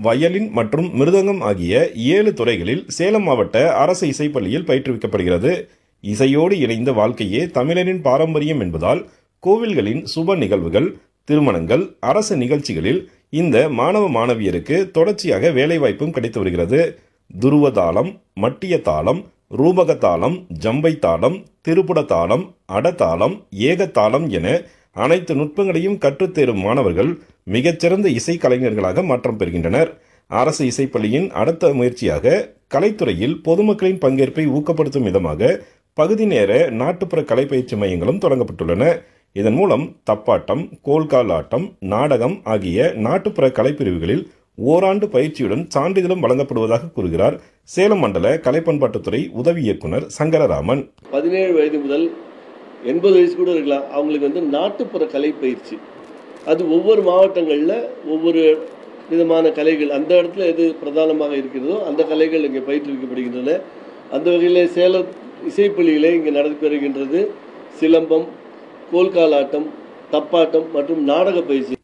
violin மற்றும் மிருதங்கம் ஆகிய ஏழு துறைகளில் சேலம் மாவட்ட அரசு இசைப்பள்ளியில் பயிற்றுவிக்கப்படுகிறது இசையோடு இணைந்த வாழ்க்கையே தமிழரின் பாரம்பரியம் என்பதால் கோவில்களின் சுப நிகழ்வுகள் திருமணங்கள் அரசு நிகழ்ச்சிகளில் இந்த மாணவ மாணவியருக்கு தொடர்ச்சியாக வேலைவாய்ப்பும் கிடைத்து வருகிறது துருவ தாளம் மட்டிய தாளம் ரூபக தாளம் ஜம்பை தாளம் திருப்புட தாளம் அடதாளம் ஏகத்தாளம் என அனைத்து நுட்பங்களையும் கற்றுத்தேரும் மாணவர்கள் மிகச்சிறந்த இசை கலைஞர்களாக மாற்றம் பெறுகின்றனர் அரசு இசைப்பள்ளியின் அடுத்த முயற்சியாக கலைத்துறையில் பொதுமக்களின் பங்கேற்பை ஊக்கப்படுத்தும் விதமாக பகுதி நேர நாட்டுப்புற கலைப்பயிற்சி மையங்களும் தொடங்கப்பட்டுள்ளன இதன் மூலம் தப்பாட்டம் கோல்கால் ஆட்டம் நாடகம் ஆகிய நாட்டுப்புற கலைப்பிரிவுகளில் ஓராண்டு பயிற்சியுடன் சான்றிதழும் வழங்கப்படுவதாக கூறுகிறார் சேலம் மண்டல கலைப்பண்பாட்டுத்துறை உதவி இயக்குனர் சங்கரராமன் பதினேழு வயது முதல் எண்பது வயசு கூட இருக்கலாம் அவங்களுக்கு வந்து நாட்டுப்புற கலை பயிற்சி அது ஒவ்வொரு மாவட்டங்களில் ஒவ்வொரு விதமான கலைகள் அந்த இடத்துல எது பிரதானமாக இருக்கிறதோ அந்த கலைகள் இங்கே பயிற்றுவிக்கப்படுகின்றன அந்த வகையில் சேலம் இசைப்பள்ளியிலே இங்கே நடைபெறுகின்றது சிலம்பம் கோல்காலாட்டம் தப்பாட்டம் மற்றும் நாடக பயிற்சி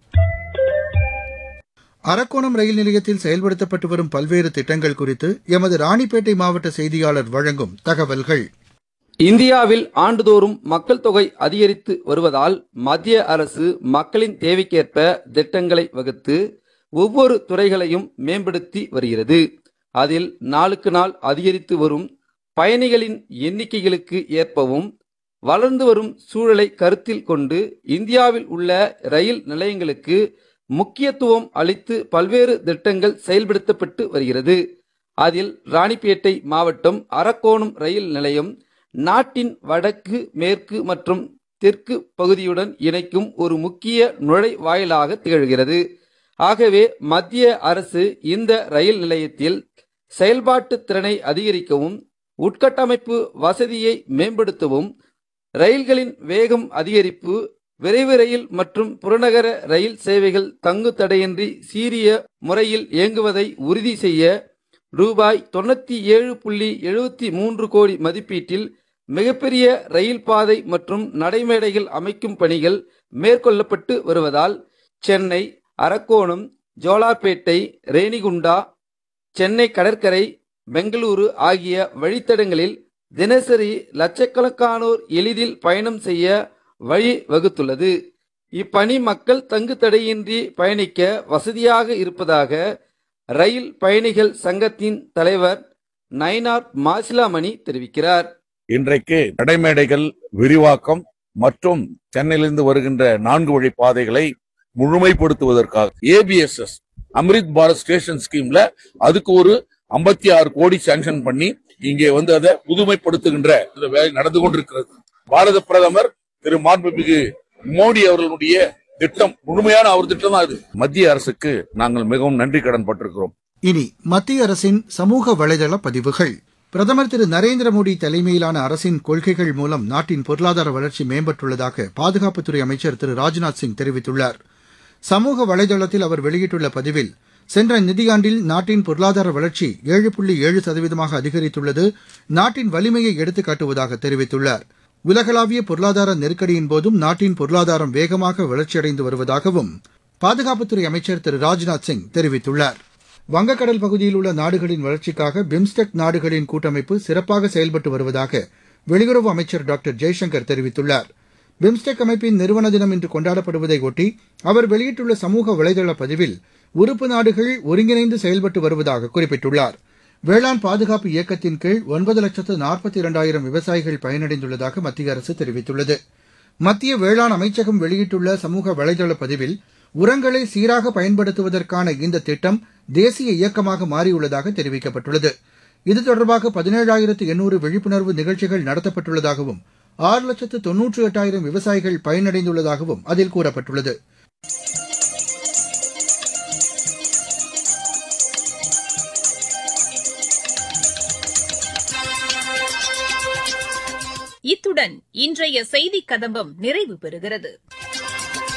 அரக்கோணம் ரயில் நிலையத்தில் செயல்படுத்தப்பட்டு வரும் பல்வேறு திட்டங்கள் குறித்து எமது ராணிப்பேட்டை மாவட்ட செய்தியாளர் வழங்கும் தகவல்கள் இந்தியாவில் ஆண்டுதோறும் மக்கள் தொகை அதிகரித்து வருவதால் மத்திய அரசு மக்களின் தேவைக்கேற்ப திட்டங்களை வகுத்து ஒவ்வொரு துறைகளையும் மேம்படுத்தி வருகிறது அதில் நாளுக்கு நாள் அதிகரித்து வரும் பயணிகளின் எண்ணிக்கைகளுக்கு ஏற்பவும் வளர்ந்து வரும் சூழலை கருத்தில் கொண்டு இந்தியாவில் உள்ள ரயில் நிலையங்களுக்கு முக்கியத்துவம் அளித்து பல்வேறு திட்டங்கள் செயல்படுத்தப்பட்டு வருகிறது அதில் ராணிப்பேட்டை மாவட்டம் அரக்கோணம் ரயில் நிலையம் நாட்டின் வடக்கு மேற்கு மற்றும் தெற்கு பகுதியுடன் இணைக்கும் ஒரு முக்கிய நுழைவாயிலாக திகழ்கிறது ஆகவே மத்திய அரசு இந்த ரயில் நிலையத்தில் செயல்பாட்டு திறனை அதிகரிக்கவும் உட்கட்டமைப்பு வசதியை மேம்படுத்தவும் ரயில்களின் வேகம் அதிகரிப்பு விரைவு ரயில் மற்றும் புறநகர ரயில் சேவைகள் தங்கு தடையின்றி சீரிய முறையில் இயங்குவதை உறுதி செய்ய ரூபாய் தொண்ணூத்தி ஏழு புள்ளி எழுபத்தி மூன்று கோடி மதிப்பீட்டில் மிகப்பெரிய ரயில் பாதை மற்றும் நடைமேடைகள் அமைக்கும் பணிகள் மேற்கொள்ளப்பட்டு வருவதால் சென்னை அரக்கோணம் ஜோலார்பேட்டை ரேணிகுண்டா சென்னை கடற்கரை பெங்களூரு ஆகிய வழித்தடங்களில் தினசரி லட்சக்கணக்கானோர் எளிதில் பயணம் செய்ய வழி வகுத்துள்ளது இப்பணி மக்கள் தங்கு தடையின்றி பயணிக்க வசதியாக இருப்பதாக ரயில் பயணிகள் சங்கத்தின் தலைவர் நயினார் மாசிலாமணி தெரிவிக்கிறார் இன்றைக்கு நடைமேடைகள் விரிவாக்கம் மற்றும் சென்னையிலிருந்து வருகின்ற நான்கு வழி பாதைகளை முழுமைப்படுத்துவதற்காக ஏபிஎஸ்எஸ் அம்ரித் பாரத் ஸ்டேஷன் ஸ்கீம்ல அதுக்கு ஒரு ஐம்பத்தி ஆறு கோடி சாங்ஷன் பண்ணி இங்கே வந்து அதை புதுமைப்படுத்துகின்ற இந்த வேலை நடந்து கொண்டிருக்கிறது பாரத பிரதமர் திரு மாண்புமிகு மோடி அவர்களுடைய திட்டம் முழுமையான அவர் திட்டம் தான் இது மத்திய அரசுக்கு நாங்கள் மிகவும் நன்றி கடன் பட்டிருக்கிறோம் இனி மத்திய அரசின் சமூக வலைதள பதிவுகள் பிரதமர் திரு நரேந்திர மோடி தலைமையிலான அரசின் கொள்கைகள் மூலம் நாட்டின் பொருளாதார வளர்ச்சி மேம்பட்டுள்ளதாக பாதுகாப்புத்துறை அமைச்சர் திரு ராஜ்நாத் சிங் தெரிவித்துள்ளார் சமூக வலைதளத்தில் அவர் வெளியிட்டுள்ள பதிவில் சென்ற நிதியாண்டில் நாட்டின் பொருளாதார வளர்ச்சி ஏழு புள்ளி ஏழு சதவீதமாக அதிகரித்துள்ளது நாட்டின் வலிமையை எடுத்துக் காட்டுவதாக தெரிவித்துள்ளார் உலகளாவிய பொருளாதார நெருக்கடியின் போதும் நாட்டின் பொருளாதாரம் வேகமாக வளர்ச்சியடைந்து வருவதாகவும் பாதுகாப்புத்துறை அமைச்சர் திரு ராஜ்நாத் சிங் தெரிவித்துள்ளார் வங்கக்கடல் பகுதியில் உள்ள நாடுகளின் வளர்ச்சிக்காக பிம்ஸ்டெக் நாடுகளின் கூட்டமைப்பு சிறப்பாக செயல்பட்டு வருவதாக வெளியுறவு அமைச்சர் டாக்டர் ஜெய்சங்கர் தெரிவித்துள்ளார் பிம்ஸ்டெக் அமைப்பின் நிறுவன தினம் இன்று கொண்டாடப்படுவதை ஒட்டி அவர் வெளியிட்டுள்ள சமூக வலைதள பதிவில் உறுப்பு நாடுகள் ஒருங்கிணைந்து செயல்பட்டு வருவதாக குறிப்பிட்டுள்ளார் வேளாண் பாதுகாப்பு இயக்கத்தின் கீழ் ஒன்பது லட்சத்து நாற்பத்தி இரண்டாயிரம் விவசாயிகள் பயனடைந்துள்ளதாக மத்திய அரசு தெரிவித்துள்ளது மத்திய வேளாண் அமைச்சகம் வெளியிட்டுள்ள சமூக வலைதள பதிவில் உரங்களை சீராக பயன்படுத்துவதற்கான இந்த திட்டம் தேசிய இயக்கமாக மாறியுள்ளதாக தெரிவிக்கப்பட்டுள்ளது இது தொடர்பாக பதினேழாயிரத்து எண்ணூறு விழிப்புணர்வு நிகழ்ச்சிகள் நடத்தப்பட்டுள்ளதாகவும் ஆறு லட்சத்து தொன்னூற்றி எட்டாயிரம் விவசாயிகள் பயனடைந்துள்ளதாகவும் அதில் கூறப்பட்டுள்ளது இத்துடன் இன்றைய செய்திக் கதம்பம் நிறைவு பெறுகிறது